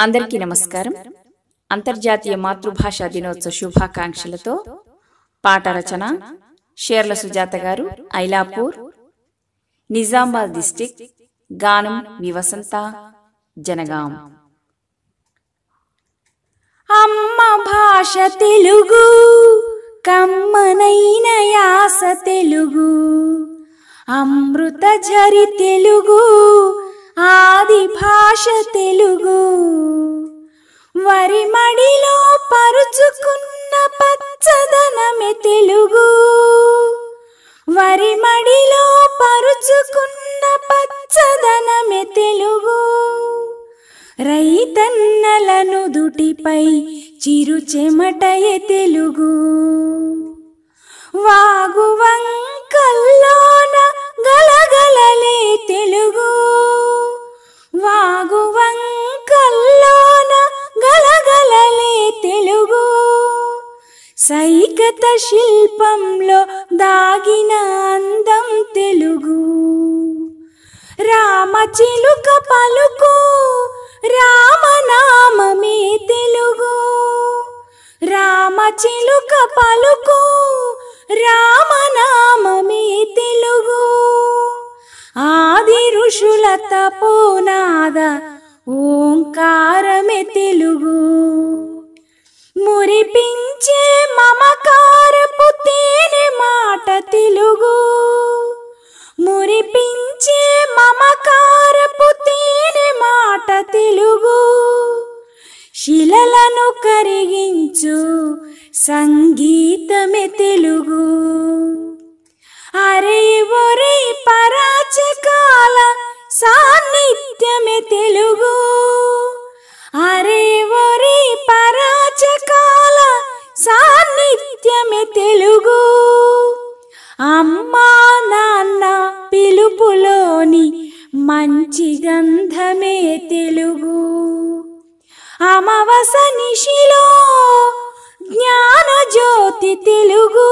అందరికీ నమస్కారం అంతర్జాతీయ మాతృభాషా దినోత్సవ శుభాకాంక్షలతో పాట రచన షేర్ల సుజాత గారు ఐలాపూర్ నిజామాబాద్ డిస్టిక్ గానం వివసంత జనగాం అమ్మ భాష తెలుగు కమ్మనైన యాస తెలుగు అమృత జరి తెలుగు ఆది భాష తెలుగు వరి మడిలో పరుచుకున్న పచ్చదనమే తెలుగు వరి మడిలో పరుచుకున్న పచ్చదనమే తెలుగు రైతన్నలను దుటిపై చిరు చెమటయే తెలుగు వాగు వంకల్లోన గలగలలే తెలుగు వాగు వంకల్లోన గలగలలే తెలుగు సైకత శిల్పంలో దాగిన అందం తెలుగు రామచిలుక పలుకు రామనామమే తెలుగు రామచిలుక పలుకు రామనామమే తెలుగు ఆది ఋషుల తపోనాద ఓంకారమే తెలుగు మురిపించే మమకారపు తేనె మాట తెలుగు మురిపించే మమకారపు తేనె మాట తెలుగు శిలలను కరిగించు సంగీతమే తెలుగు అరే ఒరే పరాచకాల సాన్నిధ్యమే తెలుగు అరే ఒరే పరాచకాల సాన్నిధ్యమే తెలుగు అమ్మా నాన్న పిలుపులోని మంచి గంధమే తెలుగు అమవస నిశిలో జ్ఞాన జ్యోతి తెలుగు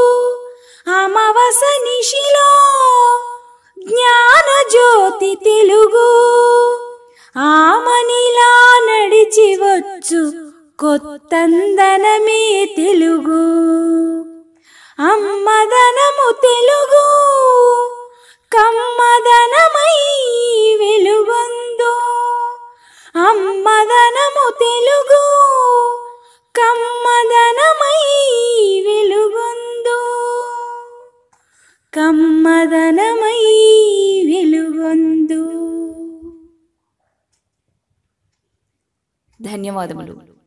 అమవస నిశిలో జ్ఞాన జ్యోతి తెలుగు ఆమనిలా నడిచి వచ్చు కొత్తందనమే తెలుగు అమ్మదనము తెలుగు కమ్మదనమై వెలుగొందో అమ్మదనము తెలుగు కమ్మదనమై వెలుగొందో కమ్మదనమై వెలుగొందు ధన్యవాదములు